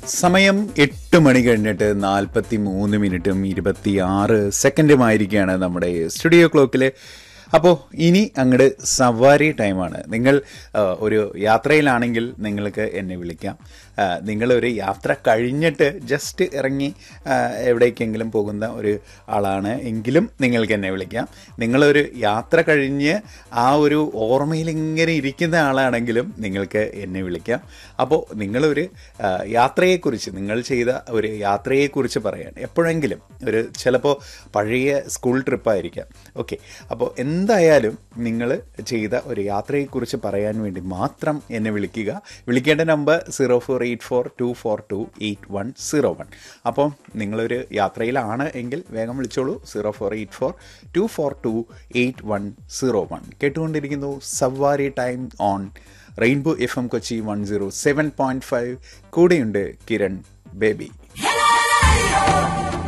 സമയം എട്ട് മണി കഴിഞ്ഞിട്ട് നാൽപ്പത്തി മൂന്ന് മിനിറ്റും ഇരുപത്തി ആറ് സെക്കൻഡുമായിരിക്കുകയാണ് നമ്മുടെ സ്റ്റുഡിയോ ക്ലോക്കിൽ അപ്പോൾ ഇനി അങ്ങോട്ട് സവാരി ടൈമാണ് നിങ്ങൾ ആ, ഒരു യാത്രയിലാണെങ്കിൽ നിങ്ങൾക്ക് എന്നെ വിളിക്കാം ആ, നിങ്ങളൊരു യാത്ര കഴിഞ്ഞിട്ട് ജസ്റ്റ് ഇറങ്ങി ആ, എവിടേക്കെങ്കിലും പോകുന്ന ഒരു ആളാണ് എങ്കിലും നിങ്ങൾക്ക് എന്നെ വിളിക്കാം നിങ്ങളൊരു യാത്ര കഴിഞ്ഞ് ആ ഒരു ഓർമ്മയിൽ ഇങ്ങനെ ഇരിക്കുന്ന ആളാണെങ്കിലും നിങ്ങൾക്ക് എന്നെ വിളിക്കാം അപ്പോൾ നിങ്ങളൊരു ആ, യാത്രയെക്കുറിച്ച് നിങ്ങൾ ചെയ്ത ഒരു യാത്രയെക്കുറിച്ച് പറയാൻ എപ്പോഴെങ്കിലും ഒരു ചിലപ്പോൾ പഴയ സ്കൂൾ ട്രിപ്പായിരിക്കാം ഓക്കെ അപ്പോൾ എന്തായാലും നിങ്ങൾ ചെയ്ത ഒരു യാത്രയെക്കുറിച്ച് പറയാൻ വേണ്ടി മാത്രം എന്നെ വിളിക്കുക വിളിക്കേണ്ട number zero four eight four two four two eight one zero one അപ്പോൾ നിങ്ങളൊരു യാത്രയിലാണ് എങ്കിൽ വേഗം വിളിച്ചോളൂ zero four eight four two four two eight one zero one കേട്ടുകൊണ്ടിരിക്കുന്നു Savari time on Rainbow F M Kochi one zero seven point five കൂടെയുണ്ട് Kiran baby